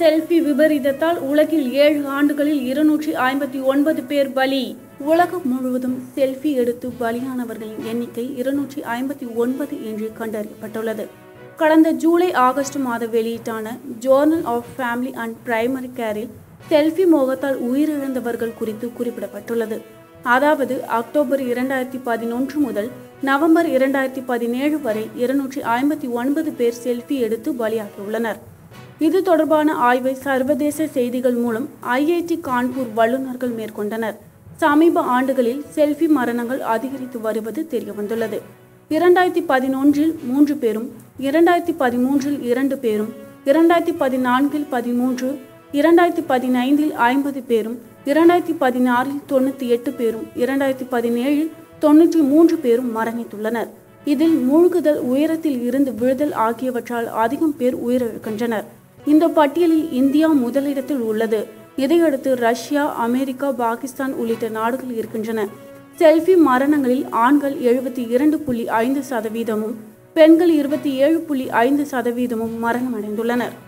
selfie விபரீதத்தால் உலகில் ஏழு ஆண்டுகளில் இருநூற்றி ஐம்பத்தி ஒன்பது பேர் பலி உலகம் முழுவதும் செல்ஃபி எடுத்து பலியானவர்களின் எண்ணிக்கை இருநூற்றி ஐம்பத்தி ஒன்பது என்று கண்டறியப்பட்டுள்ளது கடந்த ஜூலை ஆகஸ்ட் மாத வெளியீட்டான journal of family and primary கேரில் செல்ஃபி மோகத்தால் உயிரிழந்தவர்கள் குறித்து குறிப்பிடப்பட்டுள்ளது அதாவது அக்டோபர் இரண்டாயிரத்தி பதினொன்று முதல் நவம்பர் இரண்டாயிரத்தி பதினேழு வரை இருநூற்றி ஐம்பத்தி ஒன்பது பேர் செல்ஃபி எடுத்து பலியாகியுள்ளனர் இது தொடர்பான ஆய்வை சர்வதேச செய்திகள் மூலம் ஐஐடி கான்பூர் வல்லுநர்கள் மேற்கொண்டனர் சமீப ஆண்டுகளில் செல்ஃபி மரணங்கள் அதிகரித்து வருவது தெரியவந்துள்ளது இரண்டாயிரத்தி பதினொன்றில் மூன்று பேரும் இரண்டாயிரத்தி பதிமூன்றில் இரண்டு பேரும் இரண்டாயிரத்தி பதினான்கில் பதிமூன்று இரண்டாயிரத்தி பதினைந்தில் ஐம்பது பேரும் இரண்டாயிரத்தி பதினாறில் தொண்ணூற்றி எட்டு பேரும் இரண்டாயிரத்தி பதினேழில் தொண்ணூற்றி மூன்று பேரும் மரணித்துள்ளனர் இதில் மூழ்குதல் உயரத்தில் இருந்து விழுதல் ஆகியவற்றால் அதிகம் பேர் உயிரிழக்கின்றனர் இந்த பட்டியலில் இந்தியா முதலிடத்தில் உள்ளது இதையடுத்து ரஷ்யா அமெரிக்கா பாகிஸ்தான் உள்ளிட்ட நாடுகள் இருக்கின்றன செல்ஃபி மரணங்களில் ஆண்கள் எழுபத்தி இரண்டு புள்ளி ஐந்து சதவீதமும் பெண்கள் இருபத்தி ஏழு புள்ளி ஐந்து சதவீதமும் மரணமடைந்துள்ளனர்